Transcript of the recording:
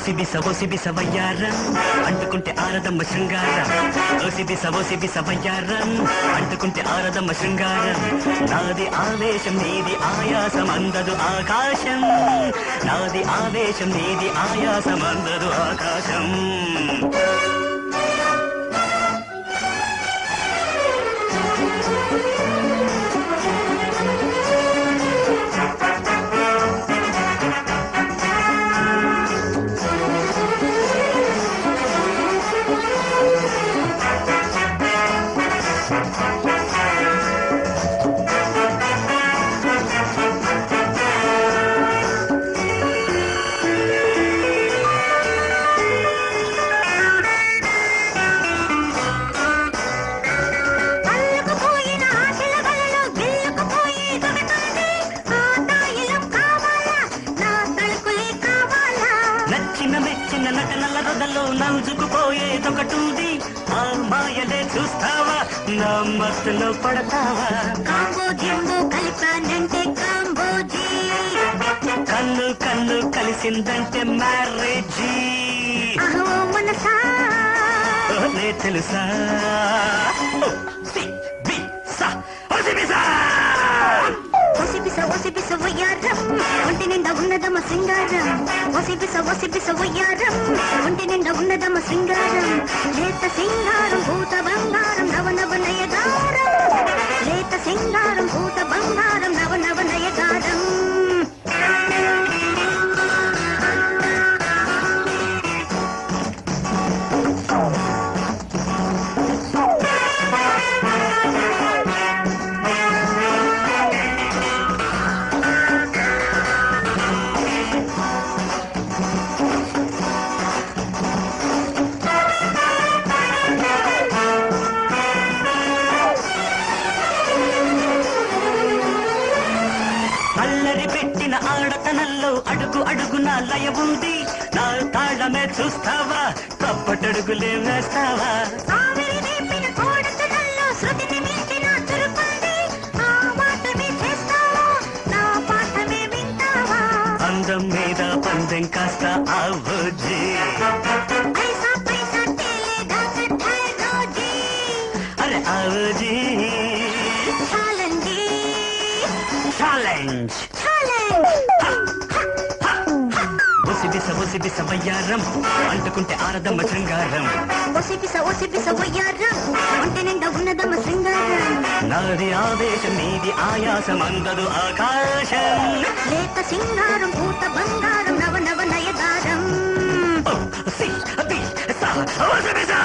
OC బిస OC బిస వయ్యారం అంటుకుంటే ఆరదమ్మ శృంగారం ఓసి బిస ఓసి బిస వయ్యారం అంటుకుంటే ఆరదమ్మ శృంగారం నాది ఆవేశం నీది ఆయాసం అందదు ఆకాశం నాది ఆవేశం నీది ఆయాసం అందదు ఆకాశం అల్లుకుపోయిన ఆశల వలలో గిల్లుకుపోయి దొరకాలి ఆ తాయిలం కావాలా నా తలుకులే కావాలా నచ్చిన మెచ్చిన నటనల రొదలో నవ్వుకుపోయేదొకటుంది ఆ మాయలే చూస్తావా నా మత్తులో పడతావా కాంబోజ్యంబో కలిపానంటే కాంబోజీ కన్ను కన్ను కలిసిందంటే మ్యారేజీ అహో మనసా నే తెలుసా ఓ, సి, బి, సా, ఒసి బి, సా. ఒసిపిస ఒసిపిస వయ్యారం ఒంటి నిండా ఉన్నదమ్మ సింగారం ఒసిపిస ఒసిపిస వయ్యారం ఒంటి నిండా ఉన్నదమ్మ సింగారం లేత సింగారం భూత బంగారం నవ నవ నయగారం లేత సింగారం భూత బంగారం నవ నవ నయగారం అల్లరి పెట్టిన ఆడతనంలో అడుగు అడుగున లయ ఉంది నా తాళమే చూస్తావా తప్పటడుగులే వేస్తావా ఆవిరి వేపిన కోడతనంలో శృతిని మించిన చురుకుంది ఆ మాటమే చేస్తావా నా పాఠమే వింటావా అందం మీద పందెం కాస్త ఆవోజీ ఐసా పైసా తేలేదా కఠాయ్ రోజీ అరే ఆవోజీ ఛాలెంజీ ఛాలెంజ్ ఛాలెంజ్ బొసి బిస బొసి బిస వయ్యారం అంటుకుంటే ఆరదమ్మ శృంగారం ఒసిపిస ఒసిపిస వయ్యారం ఒంటి నిండా ఉన్నదమ్మ శృంగారం నాది ఆవేశం నీది ఆయాసం అందదు ఆకాశం లేత సింగారం భూత బంగారం నవ నవ నయగారం ఓ, సి, బి, సా, బొసి బిస